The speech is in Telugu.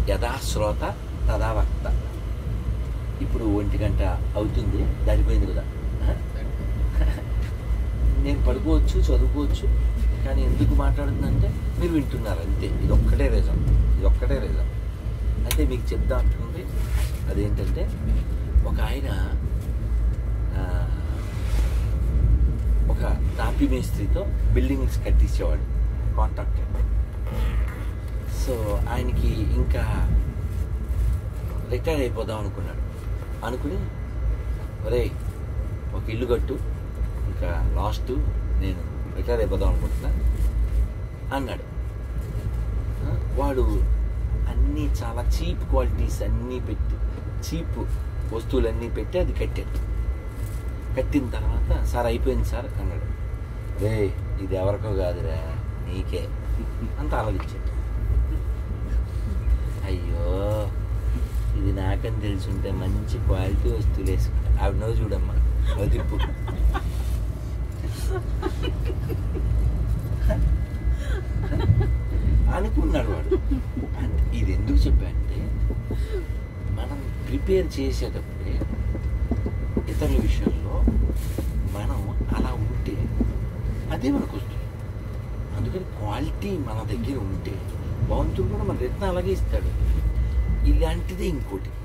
యథా శ్రోత తదా వక్త ఇప్పుడు ఒంటి గంట అవుతుంది దారిపోయింది కదా ఆ? నేను పడుకోవచ్చు చదువుకోవచ్చు కానీ ఎందుకు మాట్లాడుతుందంటే మీరు వింటున్నారు అంతే ఇది ఒక్కటే రీజన్ ఇది ఒక్కటే రీజన్ అయితే మీకు చెప్తా అంటుంది అదేంటంటే ఒక ఆయన ఆ, ఒక తాపి మేస్త్రితో బిల్డింగ్స్ కట్టించేవాడు కాంట్రాక్టర్ సో ఆయనకి ఇంకా రిటైర్ అయిపోదాం అనుకున్నాడు అనుకుని ఒరే ఒక ఇల్లు కట్టు ఇంకా లాస్ట్ నేను రిటైర్ అయిపోదాం అనుకుంటున్నా అన్నాడు ఆ, వాడు అన్నీ చాలా చీప్ క్వాలిటీస్ అన్నీ పెట్టి చీప్ వస్తువులన్నీ పెట్టి అది కట్టాడు కట్టిన తర్వాత సార్ అయిపోయింది సార్ అన్నాడు రే ఇది ఎవరికో కాదురా నీకే అంత ఆలోచించాడు అయ్యో ఇది నాకని తెలుసుంటే మంచి క్వాలిటీ వస్తువులు వేసుకుంటా ఆవిడ నవ్వు చూడమ్మా వదిలిపు అనుకున్నాడు వాడు అంటే ఇది ఎందుకు చెప్పానంటే మనం ప్రిపేర్ చేసేటప్పుడే ఇతరుల విషయంలో మనం అలా ఉంటే అదే మనకు వస్తుంది అందుకని క్వాలిటీ మన దగ్గర ఉంటే భగవంతుడు కూడా మన రత్న అలాగే ఇస్తాడు ఇలాంటిదే ఇంకోటి